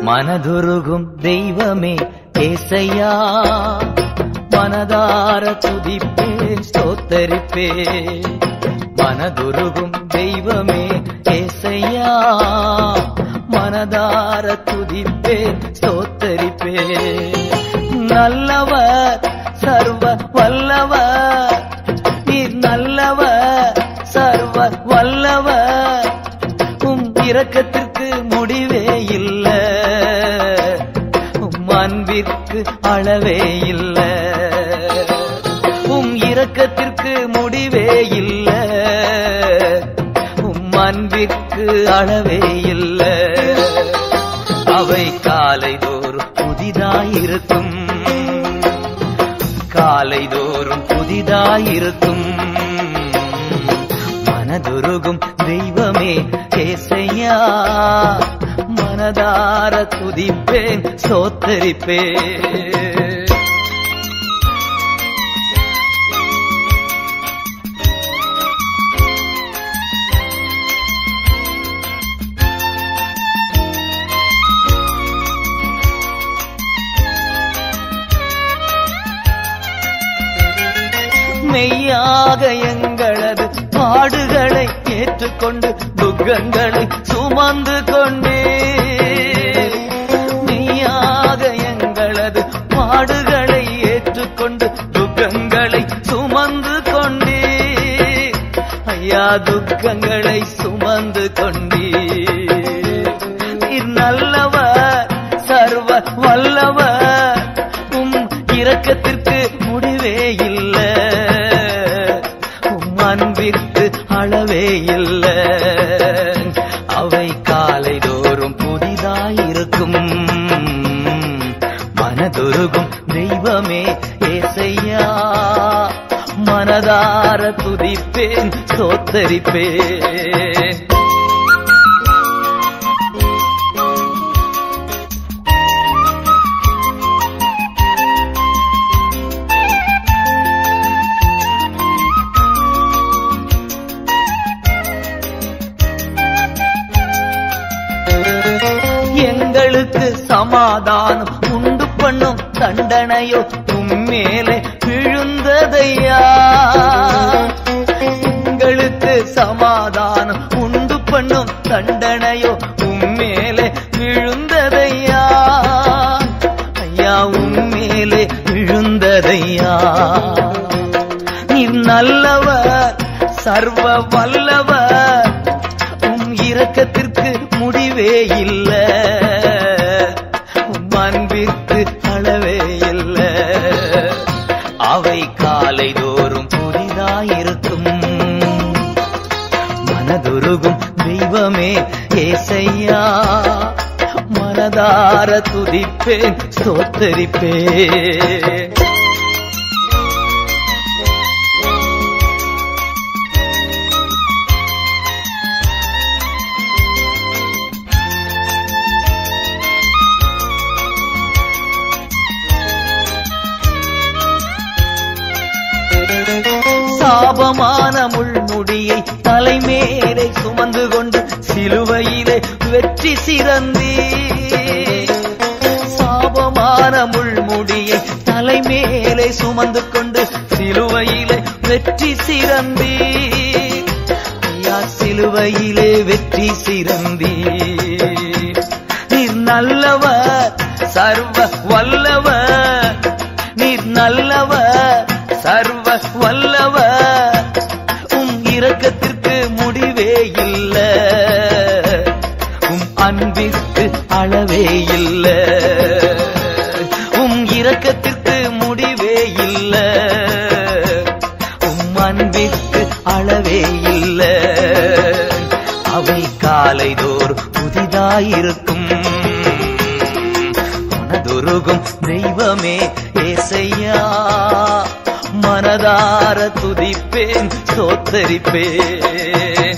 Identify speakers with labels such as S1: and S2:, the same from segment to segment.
S1: மனதுருகும் தெய்வமே ஏசையா மனதார துதிப்பே ஸ்தோத்தரிப்பே மனதுருகும் தெய்வமே ஏசையா மனதார துதிப்பே ஸ்தோத்தரிப்பே நல்லவர் சர்வ வல்லவர் நீர் நல்லவர் சர்வ வல்லவர் உம் இரக்கத்திற்கு முடிவே இல்ல உம் அன்பிற்கு அளவே இல்ல உம் இரக்கத்திற்கு முடிவே இல்ல உம் அன்பிற்கு அளவே இல்ல அவை காலைதோறும் புதிதாயிருக்கும் காலைதோறும் புதிதாயிருக்கும் மனதுருகும் தெய்வமே ஏசையா மனதார துதிப்பேன் சோத்தரிப்பேன் மெய்யாக எங்களது பாடுகளை ஏற்றுக்கொண்டு துக்கங்களை சுமந்து கொண்டே மெய்யாக எங்களது பாடுகளை ஏற்றுக்கொண்டு துக்கங்களை சுமந்து கொண்டே ஐயா துக்கங்களை சுமந்து கொண்டே நீர் நல்லவர் சர்வ வல்லவர் உம் இரக்கத்திற்கு முடிவே இல்ல உம் அன்பிற்கு அளவே இல்ல அவை காலைதோறும் புதிதாயிருக்கும் மனதுருகும் தெய்வமே ஏசையா மனதார துதிப்பேன் சோத்தரிப்பேன் எங்களுக்கு சமாதானம் உண்டு பண்ணும் தண்டனையோ உம்மேலே விழுந்ததையா எங்களுக்கு சமாதானம் உண்டு பண்ணும் தண்டனையோ உம்மேலே விழுந்ததையா ஐயா உம்மேலே விழுந்ததையா நீர் நல்லவர் சர்வ வல்லவர் உம் இரக்கத்திற்கு முடிவே இல்ல உம் அன்பிற்கு அளவே இல்ல அவை காலைதோறும் புதிதாயிருக்கும் மனதுருகும் தெய்வமே ஏசையா மனதார துதிப்பேன் ஸ்தோத்தரிப்பேன் சாபமான முள்முடியை தலைமேலை சுமந்து கொண்டு சிலுவையிலே வெற்றி சிறந்தே சாபமான முள்முடியை தலைமேலே சுமந்து கொண்டு சிலுவையிலே வெற்றி சிறந்தே ஐயா சிலுவையிலே வெற்றி சிறந்தே நீர் நல்லவர் சர்வ வல்லவர் நீர் நல்லவர் சர்வ வல்லவர் உம் இரக்கத்திற்கு முடிவே இல்ல உம் அன்பிற்கு அளவே இல்ல உம் இரக்கத்திற்கு முடிவே இல்ல உம் அன்பிற்கு அளவே இல்ல அவை காலைதோர் புதிதாயிருக்கும் மனதுருகும் தெய்வமே ஏசையா மனதார துதிப்பேன் சோத்தரிப்பேன்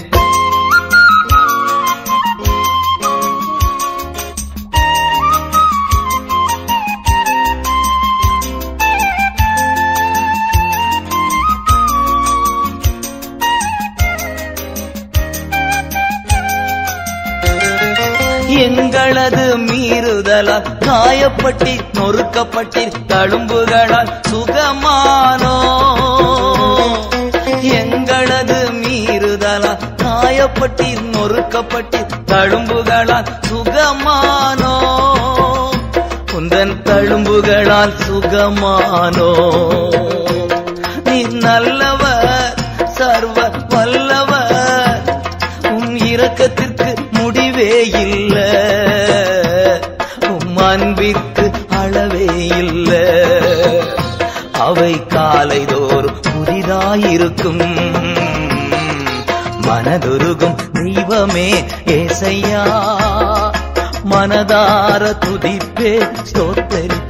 S1: எங்களது மீறுதலால் காயப்பட்டி நொறுக்கப்பட்டீர் தழும்புகளால் சுகமானோ எங்களது மீறுதலால் காயப்பட்டீர் நொறுக்கப்பட்டீர் தழும்புகளால் சுகமானோ உந்தன் தழும்புகளால் சுகமானோ நீ நல்லவர் சர்வ வல்லவர் உன் இரக்கத்திற்கு முடிவே இல்ல உம் அன்பிற்கு அளவே இல்ல அவை காலைதோறும் புதிதாயிருக்கும் மனதுருகும் தெய்வமே ஏசையா மனதார துதிப்பே ஸ்தோத்தரி